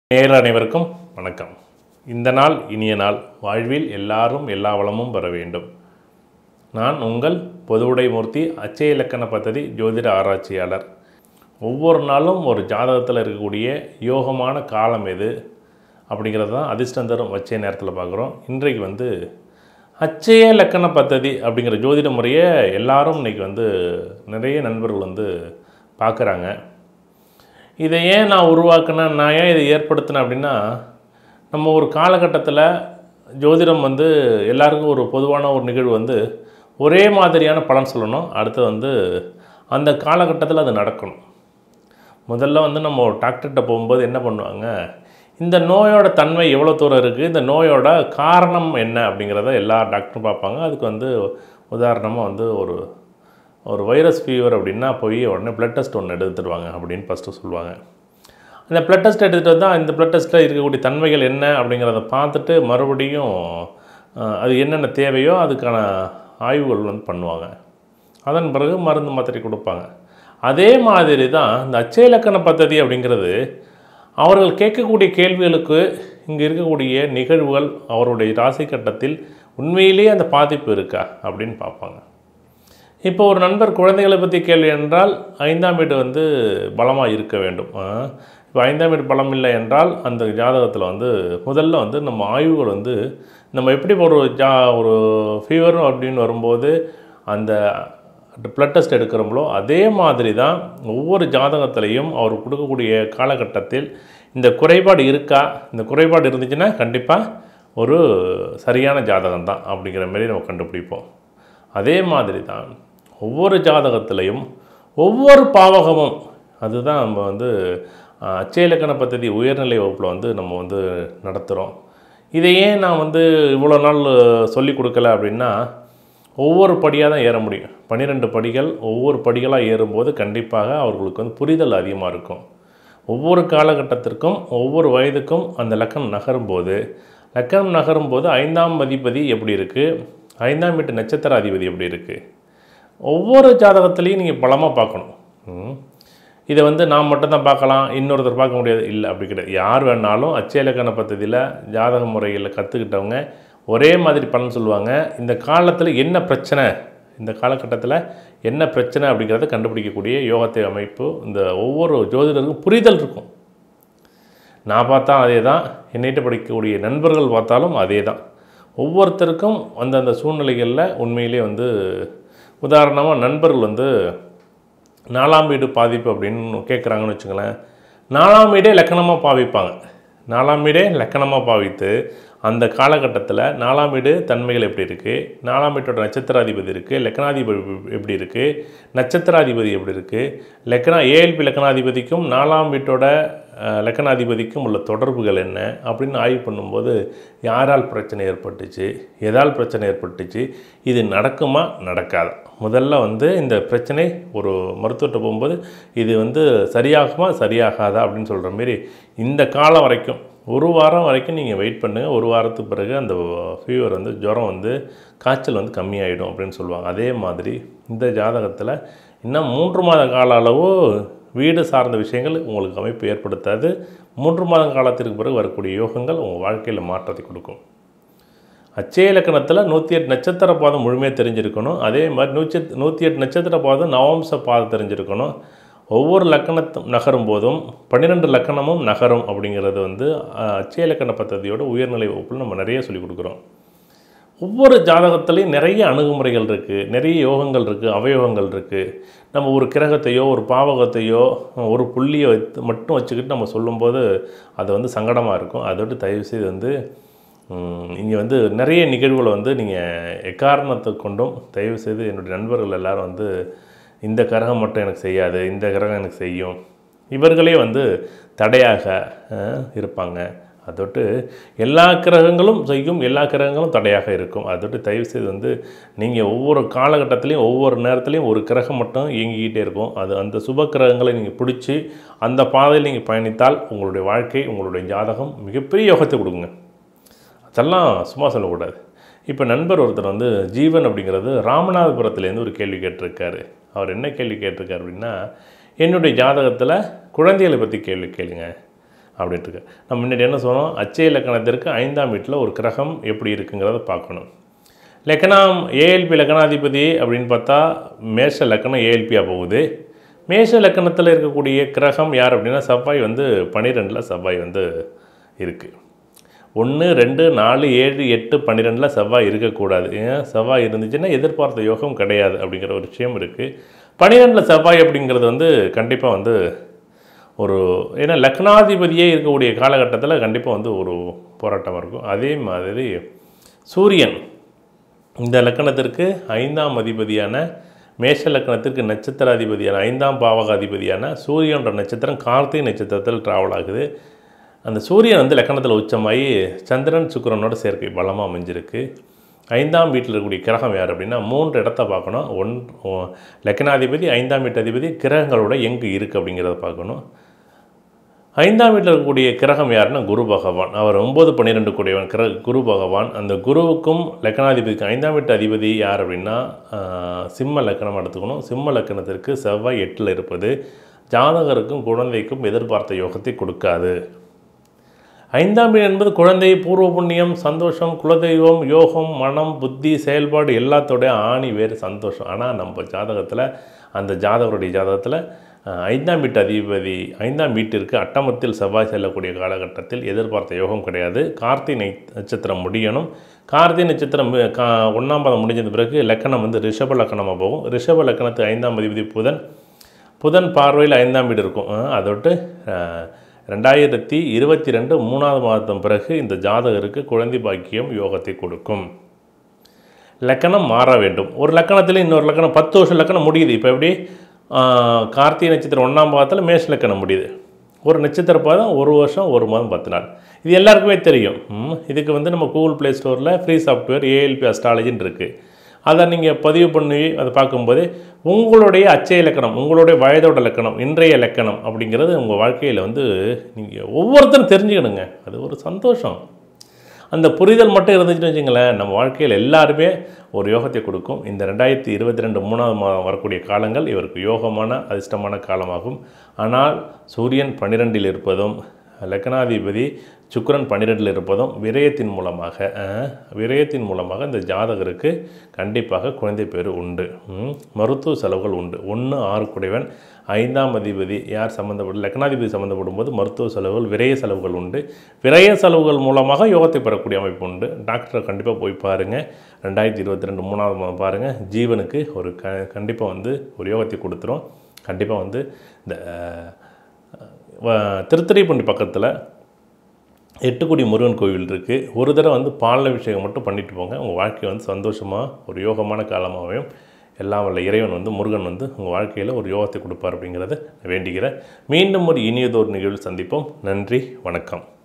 நேயர் அனைவருக்கும் வணக்கம் இந்த நாள் இனிய நாள் வாழ்வில் எல்லாரும் எல்லா வளமும் பெற வேண்டும் நான் உங்கள் பொதுவுடை மூர்த்தி அச்சய இலக்கண பദ്ധதி ஜோதிட ஆராய்ச்சியாளர் ஒவ்வொரு நாளும் ஒரு ஜாதகத்தில் இருக்கக்கூடிய யோகமான காலம் எது அப்படிங்கிறது தான் அதிர்ஷ்டம் தரும் வச்சய நேரத்தில் பார்க்குறோம் இன்றைக்கு வந்து அச்சய இலக்கண பദ്ധதி அப்படிங்கிற ஜோதிட முறையை எல்லாரும் இன்றைக்கி வந்து நிறைய நண்பர்கள் வந்து பார்க்குறாங்க இதை ஏன் நான் உருவாக்கினேன் நான் ஏன் இதை ஏற்படுத்தினேன் அப்படின்னா நம்ம ஒரு காலகட்டத்தில் ஜோதிடம் வந்து எல்லாருக்கும் ஒரு பொதுவான ஒரு நிகழ்வு வந்து ஒரே மாதிரியான பலன் சொல்லணும் அடுத்து வந்து அந்த காலகட்டத்தில் அது நடக்கணும் முதல்ல வந்து நம்ம ஒரு டாக்டர்கிட்ட போகும்போது என்ன பண்ணுவாங்க இந்த நோயோட தன்மை எவ்வளோ தூரம் இருக்குது இந்த நோயோட காரணம் என்ன அப்படிங்கிறத எல்லா டாக்டரும் பார்ப்பாங்க அதுக்கு வந்து உதாரணமாக வந்து ஒரு ஒரு வைரஸ் ஃபீவர் அப்படின்னா போய் உடனே ப்ளட் டெஸ்ட் ஒன்று எடுத்துருவாங்க அப்படின்னு ஃபஸ்ட்டு சொல்லுவாங்க அந்த ப்ளட் டெஸ்ட் எடுத்துகிட்டு வந்தால் இந்த ப்ளட் டெஸ்ட்டில் இருக்கக்கூடிய தன்மைகள் என்ன அப்படிங்கிறத பார்த்துட்டு மறுபடியும் அஹ், அது என்னென்ன தேவையோ அதுக்கான ஆய்வுகள் வந்து பண்ணுவாங்க அதன் பிறகு மருந்து மாத்திரை கொடுப்பாங்க அதே மாதிரி தான் இந்த அச்சய இலக்கண பദ്ധதி அப்படிங்கிறது அவர்கள் கேட்கக்கூடிய கேள்விகளுக்கு இங்கே இருக்கக்கூடிய நிகழ்வுகள் அவருடைய ராசி கட்டத்தில் உண்மையிலேயே அந்த பாதிப்பு இருக்கா அப்படின்னு பார்ப்பாங்க இப்போ ஒரு நண்பர் குழந்தைகளை பற்றி கேள்வி என்றால் ஐந்தாம் வீடு வந்து பலமாக இருக்க வேண்டும் ஆ, இப்போ ஐந்தாம் வீடு பலம் இல்லை என்றால் அந்த ஜாதகத்தில் வந்து முதல்ல வந்து நம்ம ஆய்வுகள் வந்து நம்ம எப்படி ஒரு ஜா ஒரு ஃபீவர் அப்படின்னு வரும்போது அந்த ப்ளட் டெஸ்ட் எடுக்கிறோம்களோ அதே மாதிரி தான் ஒவ்வொரு ஜாதகத்திலையும் அவர் கொடுக்கக்கூடிய காலகட்டத்தில் இந்த குறைபாடு இருக்கா இந்த குறைபாடு இருந்துச்சுன்னா கண்டிப்பாக ஒரு சரியான ஜாதகம் தான் அப்படிங்கிற மாதிரி நம்ம கண்டுபிடிப்போம் அதே மாதிரி தான் ஒவ்வொரு ஜாதகத்திலையும் ஒவ்வொரு பாவகமும் அதுதான் நம்ம வந்து அஹ், அச்சய இலக்கண பദ്ധதி உயர்நிலை வகுப்பில் வந்து நம்ம வந்து நடத்துகிறோம் இதை ஏன் நான் வந்து இவ்வளோ நாள் சொல்லி கொடுக்கல அப்படின்னா ஒவ்வொரு படியாக தான் ஏற முடியும் பன்னிரெண்டு படிகள் ஒவ்வொரு படிகளாக ஏறும்போது கண்டிப்பாக அவர்களுக்கு வந்து புரிதல் அதிகமாக இருக்கும் ஒவ்வொரு காலகட்டத்திற்கும் ஒவ்வொரு வயதுக்கும் அந்த லக்கணம் நகரும்போது லக்கணம் நகரும்போது ஐந்தாம் அதிபதி எப்படி இருக்குது ஐந்தாம் வீட்டு நட்சத்திர அதிபதி எப்படி இருக்குது ஒவ்வொரு ஜாதகத்துலேயும் நீங்கள் பலமாக பார்க்கணும் ம். இதை வந்து நான் மட்டும்தான் பார்க்கலாம் இன்னொருத்தர் பார்க்க முடியாது இல்லை அப்படி கிடையாது யார் வேணாலும் அச்சய இலக்கண பദ്ധதியில் ஜாதக முறையில் கற்றுக்கிட்டவங்க ஒரே மாதிரி பலன் சொல்லுவாங்க இந்த காலத்தில் என்ன பிரச்சனை இந்த காலகட்டத்தில் என்ன பிரச்சனை அப்படிங்கிறத கண்டுபிடிக்கக்கூடிய யோகத்தை அமைப்பு இந்த ஒவ்வொரு ஜோதிடருக்கும் புரிதல் இருக்கும் நான் பார்த்தா அதே தான் என்னிட்ட படிக்கக்கூடிய நண்பர்கள் பார்த்தாலும் அதே தான் ஒவ்வொருத்தருக்கும் அந்தந்த சூழ்நிலைகளில் உண்மையிலே வந்து உதாரணமாக நண்பர்கள் வந்து நாலாம் வீடு பாதிப்பு அப்படின்னு கேட்குறாங்கன்னு வச்சுங்களேன் நாலாம் வீடே லக்கணமாக பாவிப்பாங்க நாலாம் வீடே லக்கணமாக பாவித்து அந்த காலகட்டத்தில் நாலாம் வீடு தன்மைகள் எப்படி இருக்குது நாலாம் வீட்டோட நட்சத்திராதிபதி இருக்குது லக்கணாதிபதி எப்படி இருக்குது நட்சத்திராதிபதி எப்படி இருக்குது லக்கணா ஏஎல்பி லக்கணாதிபதிக்கும் நாலாம் வீட்டோட அஹ், லக்கணாதிபதிக்கும் உள்ள தொடர்புகள் என்ன அப்படின்னு ஆய்வு பண்ணும்போது யாரால் பிரச்சனை ஏற்பட்டுச்சு எதால் பிரச்சனை ஏற்பட்டுச்சு இது நடக்குமா நடக்காதா முதல்ல வந்து இந்த பிரச்சனை ஒரு மருத்துவர்கிட்ட போகும்போது இது வந்து சரியாகுமா சரியாகாதா அப்படின்னு சொல்கிற மாரி இந்த காலம் வரைக்கும் ஒரு வாரம் வரைக்கும் நீங்கள் வெயிட் பண்ணுங்கள் ஒரு வாரத்துக்கு பிறகு அந்த ஃபீவர் வந்து ஜுரம் வந்து காய்ச்சல் வந்து கம்மியாயிடும் அப்படின்னு சொல்லுவாங்க அதே மாதிரி இந்த ஜாதகத்தில் இன்னும் மூன்று மாத கால அளவு வீடு சார்ந்த விஷயங்கள் உங்களுக்கு அமைப்பு ஏற்படுத்தாது மூன்று மாத காலத்திற்கு பிறகு வரக்கூடிய யோகங்கள் உங்கள் வாழ்க்கையில் மாற்றத்தை கொடுக்கும் அச்சய இலக்கணத்தில் நூற்றி எட்டு நட்சத்திர பாதம் முழுமையாக தெரிஞ்சிருக்கணும் அதே மாதிரி நூற்றி நூற்றி எட்டு நட்சத்திர பாதம் நவம்ச பாதம் தெரிஞ்சிருக்கணும் ஒவ்வொரு லக்கணத்தும் நகரும் போதும் பன்னிரெண்டு லக்கணமும் நகரும் அப்படிங்கிறது வந்து அஹ், அச்சய இலக்கண பദ്ധதியோட உயர்நிலை வகுப்பில் நம்ம நிறைய சொல்லிக் கொடுக்குறோம் ஒவ்வொரு ஜாதகத்துலேயும் நிறைய அணுகுமுறைகள் இருக்குது நிறைய யோகங்கள் இருக்குது அவயோகங்கள் இருக்குது நம்ம ஒரு கிரகத்தையோ ஒரு பாவகத்தையோ ஒரு புள்ளியை வைத்து மட்டும் வச்சுக்கிட்டு நம்ம சொல்லும்போது அது வந்து சங்கடமாக இருக்கும் அதோடு தயவுசெய்து வந்து இங்கே வந்து நிறைய நிகழ்வுகளை வந்து நீங்கள் எக்காரணத்தை கொண்டும் தயவுசெய்து என்னுடைய நண்பர்கள் எல்லாரும் வந்து இந்த கிரகம் மட்டும் எனக்கு செய்யாது இந்த கிரகம் எனக்கு செய்யும் இவர்களே வந்து தடையாக அஹ், இருப்பாங்க அதொட்டு எல்லா கிரகங்களும் செய்யும் எல்லா கிரகங்களும் தடையாக இருக்கும் அதொட்டு தயவுசெய்து வந்து நீங்கள் ஒவ்வொரு காலகட்டத்திலையும் ஒவ்வொரு நேரத்துலையும் ஒரு கிரகம் மட்டும் இயங்கிக்கிட்டே இருக்கும் அது அந்த சுப கிரகங்களை நீங்கள் பிடிச்சி அந்த பாதையில் நீங்கள் பயணித்தால் உங்களுடைய வாழ்க்கை உங்களுடைய ஜாதகம் மிகப்பெரிய யோகத்தை கொடுக்குங்க அதெல்லாம் சும்மா சொல்லக்கூடாது இப்போ நண்பர் ஒருத்தர் வந்து ஜீவன் அப்படிங்கிறது ராமநாதபுரத்துலேருந்து ஒரு கேள்வி கேட்டிருக்காரு அவர் என்ன கேள்வி கேட்டிருக்காரு அப்படின்னா என்னுடைய ஜாதகத்தில் குழந்தைகளை பற்றி கேள்வி கேளுங்க அப்படின்ட்டு இருக்கு நம்ம முன்னாடி என்ன சொன்னோம் அச்சய லக்கணத்திற்கு ஐந்தாம் வீட்டில் ஒரு கிரகம் எப்படி இருக்குங்கிறத பார்க்கணும் லக்கணம் ஏஎல்பி லக்கணாதிபதி அப்படின்னு பார்த்தா மேஷ லக்கணம் ஏஎல்பியாக போகுது மேஷ லக்கணத்தில் இருக்கக்கூடிய கிரகம் யார் அப்படின்னா செவ்வாய் வந்து பன்னிரெண்டில் செவ்வாய் வந்து இருக்குது ஒன்று ரெண்டு நாலு ஏழு எட்டு பன்னிரெண்டில் செவ்வாய் இருக்கக்கூடாது ஏன் செவ்வாய் இருந்துச்சுன்னா எதிர்பார்த்த யோகம் கிடையாது அப்படிங்கிற ஒரு விஷயம் இருக்குது பன்னிரெண்டில் செவ்வாய் அப்படிங்கிறது வந்து கண்டிப்பாக வந்து ஒரு ஏன்னா லக்னாதிபதியே இருக்கக்கூடிய காலகட்டத்தில் கண்டிப்பாக வந்து ஒரு போராட்டமாக இருக்கும் அதே மாதிரி சூரியன் இந்த லக்கணத்திற்கு ஐந்தாம் அதிபதியான மேஷ லக்கணத்திற்கு நட்சத்திராதிபதியான ஐந்தாம் பாவகாதிபதியான சூரியன்ற நட்சத்திரம் கார்த்திகை நட்சத்திரத்தில் ட்ராவல் ஆகுது அந்த சூரியன் வந்து லக்கணத்தில் உச்சமாகி சந்திரன் சுக்கிரனோட சேர்க்கை பலமாக அமைஞ்சிருக்கு ஐந்தாம் வீட்டில் இருக்கக்கூடிய கிரகம் யார் அப்படின்னா மூன்று இடத்த பார்க்கணும் ஒன் ஒ- லக்கணாதிபதி ஐந்தாம் வீட்டு அதிபதி கிரகங்களோட எங்கே இருக்குது அப்படிங்கிறத பார்க்கணும் ஐந்தாம் வீட்டில் இருக்கக்கூடிய கிரகம் யாருன்னா குரு பகவான் அவர் ஒம்பது பன்னிரெண்டு கூடியவன் கிர குரு பகவான் அந்த குருவுக்கும் லக்கணாதிபதிக்கு ஐந்தாம் வீட்டு அதிபதி யார் அப்படின்னா ஆஹ், சிம்ம லக்கணம் எடுத்துக்கணும் சிம்ம லக்கணத்திற்கு செவ்வாய் எட்டில் இருப்பது ஜாதகருக்கும் குழந்தைக்கும் எதிர்பார்த்த யோகத்தை கொடுக்காது ஐந்தாம் வீடு என்பது குழந்தை பூர்வ புண்ணியம் சந்தோஷம் குலதெய்வம் யோகம் மனம் புத்தி செயல்பாடு எல்லாத்தோடைய ஆணி வேறு சந்தோஷம் ஆனால் நம்ம ஜாதகத்தில் அந்த ஜாதகருடைய ஜாதகத்தில் அஹ், ஐந்தாம் வீட்டு அதிபதி ஐந்தாம் வீட்டிற்கு அட்டமத்தில் செவ்வாய் செல்லக்கூடிய காலகட்டத்தில் எதிர்பார்த்த யோகம் கிடையாது கார்த்திகை நட்சத்திரம் முடியணும் கார்த்திகை நட்சத்திரம் மு- கா ஒன்றாம் பாதம் முடிஞ்சது பிறகு லக்கணம் வந்து ரிஷப லக்கணமாக போகும் ரிஷப லக்கணத்து ஐந்தாம் அதிபதி புதன் புதன் பார்வையில் ஐந்தாம் வீடு இருக்கும் அஹ், அதோட்டு அஹ், ரெண்டாயிரத்தி இருபத்தி ரெண்டு மூணாவது மாதம் பிறகு இந்த ஜாதகருக்கு குழந்தை பாக்கியம் யோகத்தை கொடுக்கும் லக்கணம் மாற வேண்டும் ஒரு லக்கணத்தில் இன்னொரு லக்கணம் பத்து வருஷம் லக்கணம் முடியுது இப்போ எப்படி ஆஹ், கார்த்திகை நட்சத்திரம் ஒன்றாம் பாதத்தில் மேஷ லக்கணம் முடியுது ஒரு நட்சத்திர பாதம் ஒரு வருஷம் ஒரு மாதம் பத்து நாள் இது எல்லாருக்குமே தெரியும் ம், இதுக்கு வந்து நம்ம கூகுள் ப்ளே ஸ்டோரில் ஃப்ரீ சாஃப்ட்வேர் ஏஎல்பி அஸ்ட்ராலஜின்னு இருக்குது அதை நீங்கள் பதிவு பண்ணி அதை பார்க்கும்போது உங்களுடைய அச்சய இலக்கணம் உங்களுடைய வயதோட இலக்கணம் இன்றைய இலக்கணம் அப்படிங்கிறது உங்கள் வாழ்க்கையில் வந்து நீங்கள் ஒவ்வொருத்தரும் தெரிஞ்சுக்கணுங்க அது ஒரு சந்தோஷம் அந்த புரிதல் மட்டும் இருந்துச்சுன்னு வச்சுங்களேன் நம்ம வாழ்க்கையில் எல்லாருமே ஒரு யோகத்தை கொடுக்கும் இந்த ரெண்டாயிரத்தி இருபத்தி ரெண்டு மூணாவது மாதம் வரக்கூடிய காலங்கள் இவருக்கு யோகமான அதிர்ஷ்டமான காலமாகும் ஆனால் சூரியன் பன்னிரெண்டில் இருப்பதும் லக்னாதிபதி சுக்கிரன் பன்னிரெண்டில் இருப்பதும் விரயத்தின் மூலமாக அஹ், விரயத்தின் மூலமாக இந்த ஜாதகருக்கு கண்டிப்பாக குழந்தை பேர் உண்டு ம், மருத்துவ செலவுகள் உண்டு ஒன்று ஆறு குடைவன் ஐந்தாம் அதிபதி யார் சம்மந்தப்படும் லக்னாதிபதி சம்மந்தப்படும் போது மருத்துவ செலவுகள் விரய செலவுகள் உண்டு விரய செலவுகள் மூலமாக யோகத்தை பெறக்கூடிய அமைப்பு உண்டு டாக்டரை கண்டிப்பாக போய் பாருங்கள் ரெண்டாயிரத்தி இருபத்தி ரெண்டு மூணாவது மாதம் பாருங்கள் ஜீவனுக்கு ஒரு க கண்டிப்பாக வந்து ஒரு யோகத்தை கொடுத்துரும் கண்டிப்பாக வந்து இந்த அஹ், வ- திருத்துறைப்பூண்டி பக்கத்தில் எட்டுக்குடி முருகன் கோவில் இருக்குது ஒரு தடவை வந்து பால் அபிஷேகம் மட்டும் பண்ணிட்டு போங்க உங்கள் வாழ்க்கை வந்து சந்தோஷமாக ஒரு யோகமான காலமாகவும் எல்லாம் வல்ல இறைவன் வந்து முருகன் வந்து உங்கள் வாழ்க்கையில் ஒரு யோகத்தை கொடுப்பார் அப்படிங்கிறத வேண்டிக்கிறேன் மீண்டும் ஒரு இனியதோர் நிகழ்வில் சந்திப்போம் நன்றி வணக்கம்